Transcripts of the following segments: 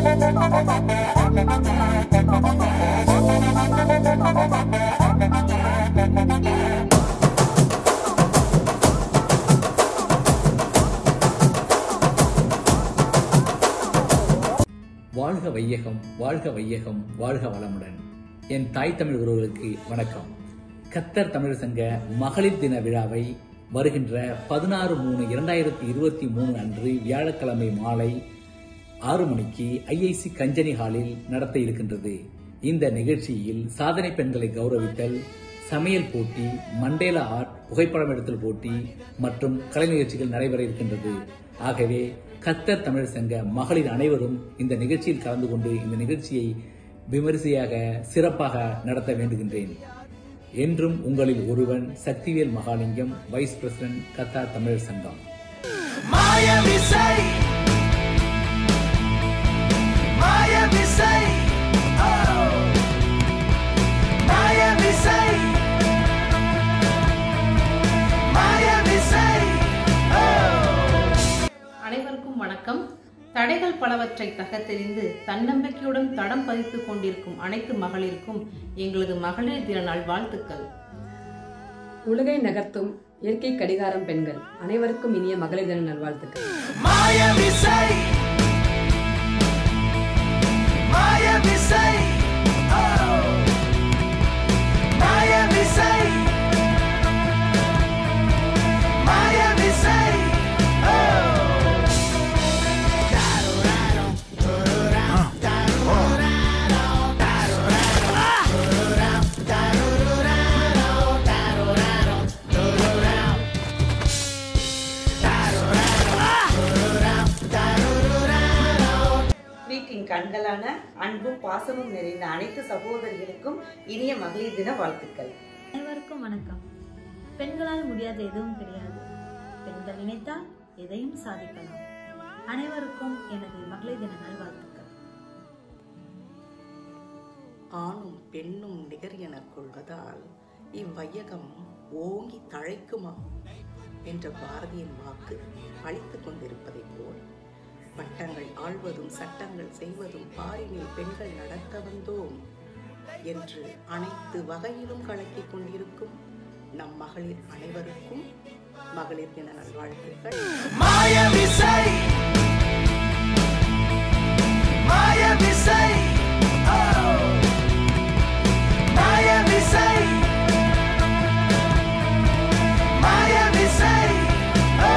வாழ்க வையகம் வாழ்க வையகம் வாழ்க வளமுடன் என் தாய் தமிழ் உறவுகளுக்கு வணக்கம் கத்தர் தமிழர் சங்க மகளிர் தின விழாவை வருகின்ற பதினாறு மூணு இரண்டாயிரத்தி இருபத்தி மூணு அன்று வியாழக்கிழமை மாலை ஆறு மணிக்கு ஐஐசி கஞ்சனி ஹாலில் நடத்த இருக்கின்றது இந்த நிகழ்ச்சியில் சாதனை பெண்களை கௌரவித்தல் சமையல் போட்டி மண்டேலா ஆர்ட் புகைப்படம் எடுத்தல் போட்டி மற்றும் கலை நிகழ்ச்சிகள் நடைபெற இருக்கின்றது ஆகவே கத்தர் தமிழர் சங்க மகளிர் அனைவரும் இந்த நிகழ்ச்சியில் கலந்து கொண்டு இந்த நிகழ்ச்சியை விமரிசையாக சிறப்பாக நடத்த வேண்டுகின்றேன் என்றும் உங்களில் ஒருவன் Sakthivel Mahalingam vice president Qatar தமிழர் சங்கம் மாயவிசை மாயவிசை ஓ மாயவிசை மாயவிசை ஓ அனைவருக்கும் வணக்கம் தடைகள் பலவற்றை தகத்தெறிந்து தன்னம்பிக்கையுடன் தடம் பதித்துக் கொண்டிருக்கும் அனைத்து மகளிருக்கும் எங்களது மகளிர் தின நாள் வாழ்த்துக்கள் உலகை நகர்த்தும் இயற்கை கடிகாரம் பெண்கள் அனைவருக்கும் இனிய மகளிர் தின நல்வாழ்த்துக்கள் மாயவிசை மாயவிசை ஓ மாயவிசை மாயவிசை ஓ வீட்டின் கண்களான அன்பும் பாசமும் நிறைந்த அனைத்து சகோதரிகளுக்கும் இனிய மகளிர் தின வாழ்த்துக்கள் அனைவருக்கும் வணக்கம் பெண்களால் முடியாத எதுவும் கிடையாது பெண்கள் நினைத்தால் எதையும் சாதிக்கலாம் அனைவருக்கும் எனது மகளிர் தின நல்வாழ்த்துக்கள் ஆணும் பெண்ணும் நிகர் எனக் கொள்வதால் இவ்வையகம் ஓங்கி தழைக்குமா என்ற பாரதியின் வாக்கு அழித்துக் கொண்டிருப்பதைப் போல் பட்டங்கள் ஆள்வதும் சட்டங்கள் செய்வதும் பாரினில் பெண்கள் நடத்த வந்தோம் என்று அனைத்து வகையிலும் கலக்கிக் கொண்டிருக்கும் நம் மகளிர் அனைவருக்கும் மகளிர் தின நல்வாழ்த்துக்கள் மாயவிசை மாயவிசை ஓ மாயவிசை மாயவிசை ஓ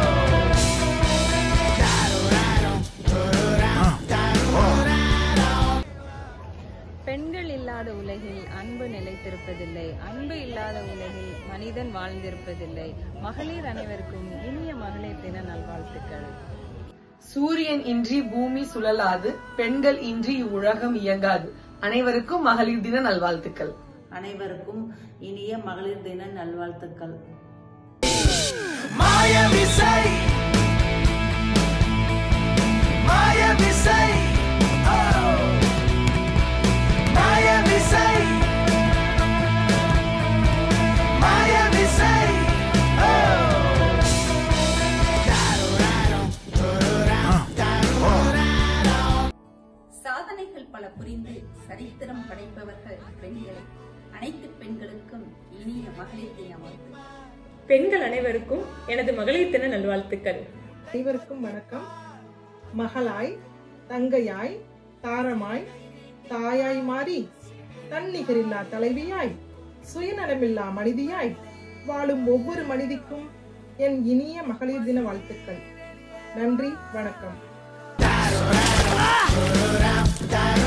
பெண்கள் இல்லாத உலகில் அன்பு நிலைத்திருப்பதில்லை அன்பு இல்லாத உலகில் மனிதன் வாழ்ந்திருப்பதில்லை மகளிர் அனைவருக்கும் இனிய மகளிர் தின நல்வாழ்த்துக்கள் சூரியன் இன்றி பூமி சுழலாது பெண்கள் இன்றி இவ்வுலகம் இயங்காது அனைவருக்கும் மகளிர் தின நல்வாழ்த்துக்கள் அனைவருக்கும் இனிய மகளிர் தின நல்வாழ்த்துக்கள் மாயவிசை மாயவிசை ஓ மாயவிசை மாயவிசை ஓ சாதனைகள் பல புரிந்து சரித்திரம் படைப்பவர்கள் பெண்களே அனைத்து பெண்களுக்கும் இனிய மகளிர் தின வாழ்த்துக்கள் பெண்கள் அனைவருக்கும் எனது மகளிர் தின நல்வாழ்த்துக்கள் அனைவருக்கும் வணக்கம் மகளாய் தங்கையாய் தாரமாய் தாயாய் மாறி தன்னிகரில்லா தலைவியாய் சுயநலமில்லா மனிதியாய் வாழும் ஒவ்வொரு மனிதிக்கும் என் இனிய மகளிர் தின வாழ்த்துக்கள் நன்றி வணக்கம் Da